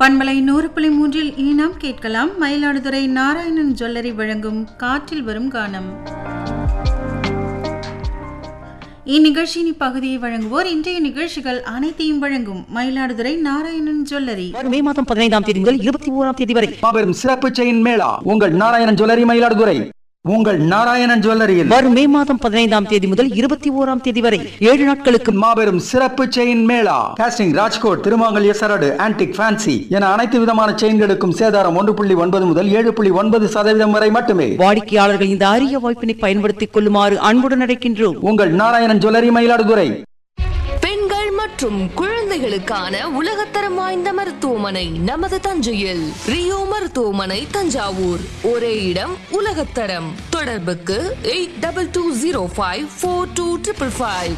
பண்பலை நூறு புள்ளி மூன்றில் இனி நாம் கேட்கலாம் மயிலாடுதுறை நாராயணன் ஜுவல்லரி வழங்கும் காற்றில் வரும் கானம் இந்நிகழ்ச்சியின் இப்பகுதியை வழங்குவோர் இன்றைய நிகழ்ச்சிகள் அனைத்தையும் வழங்கும் மயிலாடுதுறை நாராயணன் ஜுவல்லரி வரும் மே மாதம் பதினைந்தாம் தேதி முதல் இருபத்தி ஓராம் தேதி வரை மாபெரும் சிறப்பு செயின் மேளா உங்கள் நாராயணன் ஜுவல்லரி மயிலாடுதுறை உங்கள் நாராயணன் ஜுவல்லரியில் வரும் மே மாதம் பதினைந்தாம் தேதி முதல் இருபத்தி ஓராம் தேதி வரை ஏழு நாட்களுக்கு மாபெரும் சிறப்பு செயின் மேளா காஸ்டிங் ராஜ்கோட் திருமாங்கல்ய சரடு ஆன்டிக் ஃபேன்சி என அனைத்து விதமான செயின்களுக்கும் சேதாரம் ஒன்று புள்ளி ஒன்பது முதல் ஏழு புள்ளி ஒன்பது சதவீதம் வரை மட்டுமே வாடிக்கையாளர்கள் இந்த அரிய வாய்ப்பினை பயன்படுத்திக் கொள்ளுமாறு அன்புடன் அழைக்கின்றோம் உங்கள் நாராயணன் ஜுவல்லரி மயிலாடுதுறை பெண்கள் மற்றும் குழந்தைகளுக்கான உலகத்தரம் வாய்ந்த மருத்துவமனை நமது தஞ்சையில் ரியோ மருத்துவமனை தஞ்சாவூர் ஒரே இடம் உலகத்தரம் தொடர்புக்கு eight double two zero five four two triple five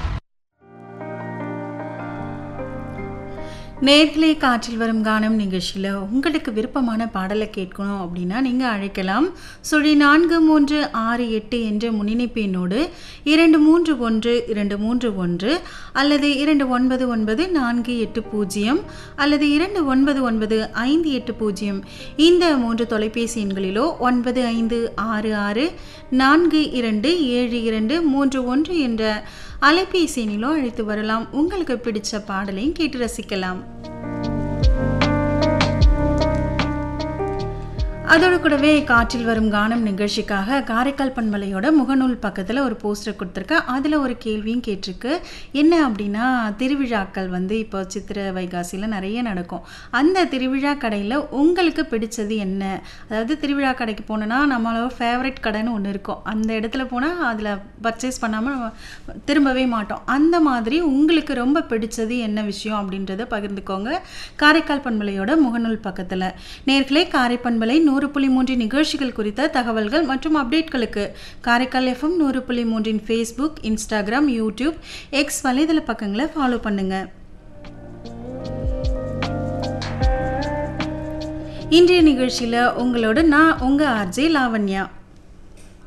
நேர்களே காற்றில் வரும் கானம் நிகழ்ச்சியில் உங்களுக்கு விருப்பமான பாடலை கேட்கணும் அப்படின்னா நீங்கள் அழைக்கலாம் சுழி நான்கு மூன்று ஆறு எட்டு என்ற முன்னிணைப்பு எண்ணோடு இரண்டு மூன்று ஒன்று இரண்டு மூன்று ஒன்று அல்லது இரண்டு ஒன்பது ஒன்பது நான்கு எட்டு பூஜ்ஜியம் அல்லது இரண்டு ஒன்பது ஒன்பது ஐந்து எட்டு பூஜ்ஜியம் இந்த மூன்று தொலைபேசி எண்களிலோ ஒன்பது ஐந்து ஆறு ஆறு நான்கு இரண்டு ஏழு இரண்டு மூன்று ஒன்று என்ற அலைபேசி எண்ணிலோ அழைத்து வரலாம் உங்களுக்கு பிடிச்ச பாடலையும் கேட்டு ரசிக்கலாம் அதோடு கூடவே காற்றில் வரும் கானம் நிகழ்ச்சிக்காக காரைக்கால் பண்பலையோட முகநூல் பக்கத்தில் ஒரு போஸ்டர் கொடுத்துருக்கேன் அதில் ஒரு கேள்வியும் கேட்டிருக்கு என்ன அப்படின்னா திருவிழாக்கள் வந்து இப்போ சித்திரை வைகாசியில் நிறைய நடக்கும் அந்த திருவிழா கடையில் உங்களுக்கு பிடிச்சது என்ன அதாவது திருவிழா கடைக்கு போனோன்னா நம்மளோட ஃபேவரட் கடைன்னு ஒன்று இருக்கும் அந்த இடத்துல போனால் அதில் பர்ச்சேஸ் பண்ணாமல் திரும்பவே மாட்டோம் அந்த மாதிரி உங்களுக்கு ரொம்ப பிடிச்சது என்ன விஷயம் அப்படின்றத பகிர்ந்துக்கோங்க காரைக்கால் பண்பலையோட முகநூல் பக்கத்தில் நேர்களே காரை பண்பலை நூறு புள்ளி மூன்று நிகழ்ச்சிகள் குறித்த தகவல்கள் மற்றும் அப்டேட்களுக்கு காரைக்கால் எஃப்எம் நூறு புள்ளி மூன்றின் ஃபேஸ்புக் இன்ஸ்டாகிராம் யூடியூப் எக்ஸ் வலைதள பக்கங்களை ஃபாலோ பண்ணுங்க இன்றைய நிகழ்ச்சியில் உங்களோட நான் உங்கள் ஆர்ஜே லாவண்யா